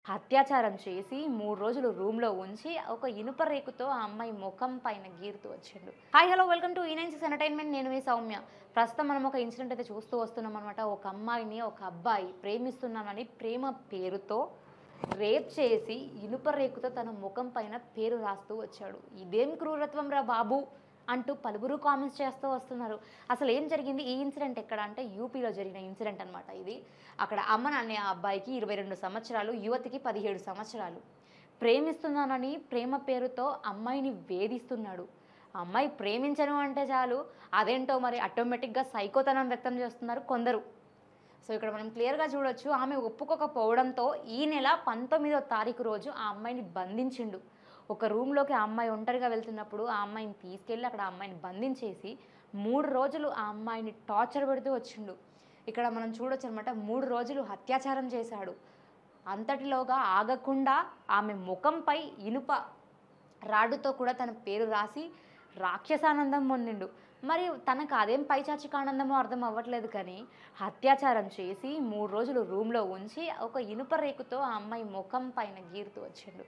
అత్యాచారం చేసి మూడు రోజులు రూమ్లో ఉంచి ఒక ఇనుప రేకుతో ఆ అమ్మాయి ముఖం పైన గీరుతూ వచ్చిండు హాయ్ హలో వెల్కమ్ టు ఈనైన్సిస్ ఎంటర్టైన్మెంట్ నేను మీ సౌమ్య ప్రస్తుతం మనం ఒక ఇన్సిడెంట్ అయితే చూస్తూ వస్తున్నాం అనమాట ఒక అమ్మాయిని ఒక అబ్బాయి ప్రేమిస్తున్నానని ప్రేమ పేరుతో రేప్ చేసి ఇనుప రేకుతో తన ముఖం పైన పేరు రాస్తూ వచ్చాడు ఇదేం క్రూరత్వం రా బాబు అంటూ పలువురు కామెంట్స్ చేస్తూ వస్తున్నారు అసలు ఏం జరిగింది ఈ ఇన్సిడెంట్ ఎక్కడ అంటే యూపీలో జరిగిన ఇన్సిడెంట్ అనమాట ఇది అక్కడ అమ్మన్ అనే ఆ అబ్బాయికి ఇరవై రెండు సంవత్సరాలు యువతికి పదిహేడు సంవత్సరాలు ప్రేమిస్తున్నానని ప్రేమ పేరుతో అమ్మాయిని వేధిస్తున్నాడు అమ్మాయి ప్రేమించను అంటే చాలు అదేంటో మరి ఆటోమేటిక్గా సైకోతనం వ్యక్తం చేస్తున్నారు కొందరు సో ఇక్కడ మనం క్లియర్గా చూడొచ్చు ఆమె ఒప్పుకోకపోవడంతో ఈ నెల పంతొమ్మిదో తారీఖు రోజు ఆ అమ్మాయిని బంధించిండు ఒక రూమ్లోకి ఆ అమ్మాయి ఒంటరిగా వెళ్తున్నప్పుడు ఆ అమ్మాయిని తీసుకెళ్ళి అక్కడ ఆ అమ్మాయిని బంధించేసి మూడు రోజులు ఆ అమ్మాయిని టార్చర్ పెడుతూ వచ్చిండు ఇక్కడ మనం చూడొచ్చు అనమాట మూడు రోజులు అత్యాచారం చేశాడు అంతటిలోగా ఆగకుండా ఆమె ముఖంపై ఇనుప రాడుతో కూడా తన పేరు రాసి రాక్షసానందం పొందిండు మరి తనకు అదేం పైచాచిక ఆనందమో అర్థం అవ్వట్లేదు కానీ అత్యాచారం చేసి మూడు రోజులు రూమ్లో ఉంచి ఒక ఇనుప రేకుతో ఆ అమ్మాయి ముఖం పైన గీరుతూ వచ్చిండు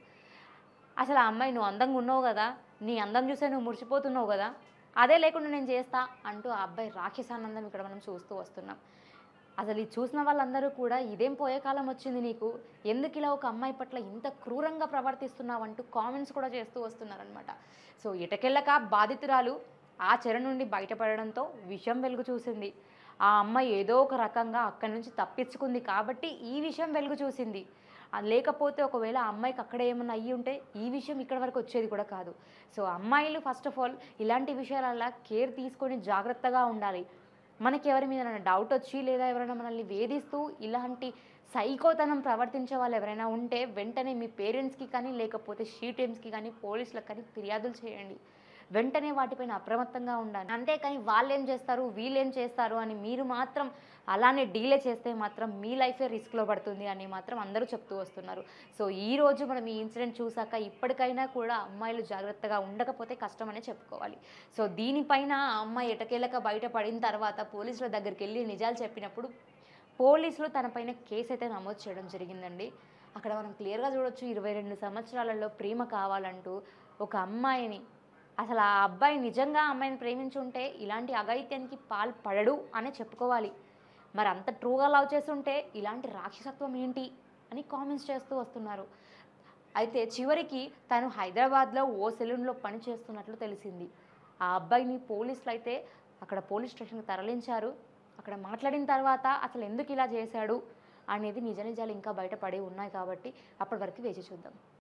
అసలు ఆ అమ్మాయి నువ్వు అందంగా ఉన్నావు కదా నీ అందం చూసే నువ్వు మురిసిపోతున్నావు కదా అదే లేకుండా నేను చేస్తా అంటూ ఆ అబ్బాయి రాక్షసానందం ఇక్కడ మనం చూస్తూ వస్తున్నాం అసలు ఇది చూసిన వాళ్ళందరూ కూడా ఇదేం పోయే కాలం వచ్చింది నీకు ఎందుకు ఇలా ఒక అమ్మాయి పట్ల ఇంత క్రూరంగా ప్రవర్తిస్తున్నావు అంటూ కామెంట్స్ కూడా చేస్తూ వస్తున్నారనమాట సో ఇటకెళ్ళక బాధితురాలు ఆ చెర నుండి బయటపడడంతో విషయం వెలుగు చూసింది ఆ అమ్మాయి ఏదో ఒక రకంగా అక్కడి నుంచి తప్పించుకుంది కాబట్టి ఈ విషయం వెలుగు చూసింది అది లేకపోతే ఒకవేళ ఆ అమ్మాయికి అక్కడ ఏమన్నా అయ్యి ఉంటే ఈ విషయం ఇక్కడ వరకు వచ్చేది కూడా కాదు సో అమ్మాయిలు ఫస్ట్ ఆఫ్ ఆల్ ఇలాంటి విషయాలల్ల కేర్ తీసుకొని జాగ్రత్తగా ఉండాలి మనకి ఎవరి మీద డౌట్ వచ్చి లేదా ఎవరైనా మనల్ని వేధిస్తూ ఇలాంటి సైకోతనం ప్రవర్తించే వాళ్ళు ఎవరైనా ఉంటే వెంటనే మీ పేరెంట్స్కి కానీ లేకపోతే షీ టీమ్స్కి కానీ పోలీసులకు కానీ ఫిర్యాదులు చేయండి వెంటనే వాటిపైన అప్రమత్తంగా ఉండాలి అంతేకాని వాళ్ళు ఏం చేస్తారు వీళ్ళు ఏం చేస్తారు అని మీరు మాత్రం అలానే డీలే చేస్తే మాత్రం మీ లైఫే రిస్క్లో పడుతుంది అని మాత్రం అందరూ చెప్తూ వస్తున్నారు సో ఈ రోజు మనం ఈ ఇన్సిడెంట్ చూసాక ఇప్పటికైనా కూడా అమ్మాయిలు జాగ్రత్తగా ఉండకపోతే కష్టమనే చెప్పుకోవాలి సో దీనిపైన ఆ అమ్మాయి ఎటకేలక బయటపడిన తర్వాత పోలీసుల దగ్గరికి వెళ్ళి నిజాలు చెప్పినప్పుడు పోలీసులు తనపైన కేసు అయితే నమోదు చేయడం జరిగిందండి అక్కడ మనం క్లియర్గా చూడొచ్చు ఇరవై రెండు సంవత్సరాలలో ప్రేమ కావాలంటూ ఒక అమ్మాయిని అసలు ఆ అబ్బాయి నిజంగా ఆ అమ్మాయిని ప్రేమించి ఉంటే ఇలాంటి అఘాయిత్యానికి పాల్పడడు అనే చెప్పుకోవాలి మరి అంత ట్రూగా లవ్ చేస్తుంటే ఇలాంటి రాక్షసత్వం ఏంటి అని కామెంట్స్ చేస్తూ వస్తున్నారు అయితే చివరికి తను హైదరాబాద్లో ఓ సెలూన్లో పని చేస్తున్నట్లు తెలిసింది ఆ అబ్బాయిని పోలీసులు అయితే అక్కడ పోలీస్ స్టేషన్కి తరలించారు అక్కడ మాట్లాడిన తర్వాత అసలు ఎందుకు ఇలా చేశాడు అనేది నిజ నిజాలు ఇంకా బయటపడి ఉన్నాయి కాబట్టి అప్పటి వరకు వేచి చూద్దాం